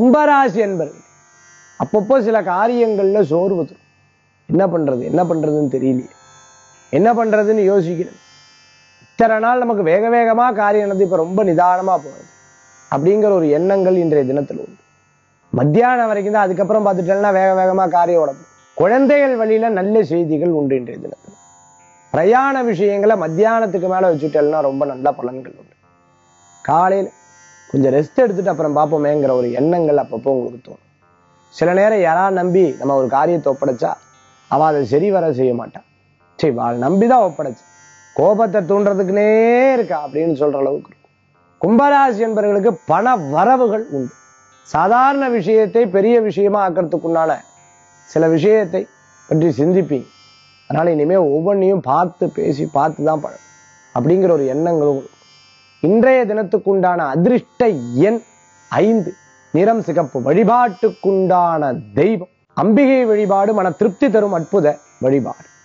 கும்பராசி என்பர்கள் அப்பப்போ சில காரியங்கள்ல சோர்வு தரும் என்ன பண்றது என்ன பண்றதுன்னு தெரியலையே என்ன பண்றதுன்னு யோசிக்கிறேன் இத்தனை நாள் நமக்கு வேக வேகமா காரியம் நடந்து இப்ப ரொம்ப நிதானமா போறது அப்படிங்கிற ஒரு எண்ணங்கள் இன்றைய தினத்தில் உண்டு மத்தியானம் வரைக்கும் தான் அதுக்கப்புறம் பார்த்துட்டேன்னா வேக வேகமா காரியம் ஓடணும் குழந்தைகள் வழியில நல்ல செய்திகள் உண்டு இன்றைய தினத்தில் பிரயாண விஷயங்களை மத்தியானத்துக்கு மேல வச்சுட்டேன்னா ரொம்ப நல்ல பலன்கள் உண்டு காலையில கொஞ்சம் ரெஸ்ட் எடுத்துட்டு அப்புறம் பார்ப்போமேங்கிற ஒரு எண்ணங்கள் அப்பப்போ உங்களுக்கு தோணும் சில நேரம் யாரா நம்பி நம்ம ஒரு காரியத்தை ஒப்படைச்சா அவ அதை சரி வர செய்ய மாட்டான் சரி அவள் நம்பிதான் ஒப்படைச்சு கோபத்தை தூண்டுறதுக்குனே இருக்கா அப்படின்னு சொல்ற அளவுக்கு இருக்கும் கும்பராசி என்பவர்களுக்கு பண வரவுகள் உண்டு சாதாரண விஷயத்தை பெரிய விஷயமா ஆக்கிறதுக்குண்டான சில விஷயத்தை பற்றி சிந்திப்பீங்க அதனால இனிமே ஒவ்வொன்றையும் பார்த்து பேசி பார்த்து தான் பழகும் அப்படிங்கிற ஒரு எண்ணங்களும் இருக்கும். இன்றைய தினத்துக்குண்டான அதிர்ஷ்ட எண் ஐந்து நிறம் சிகப்பு வழிபாட்டுக்குண்டான தெய்வம் அம்பிகை வழிபாடு மன திருப்தி தரும் அற்புத வழிபாடு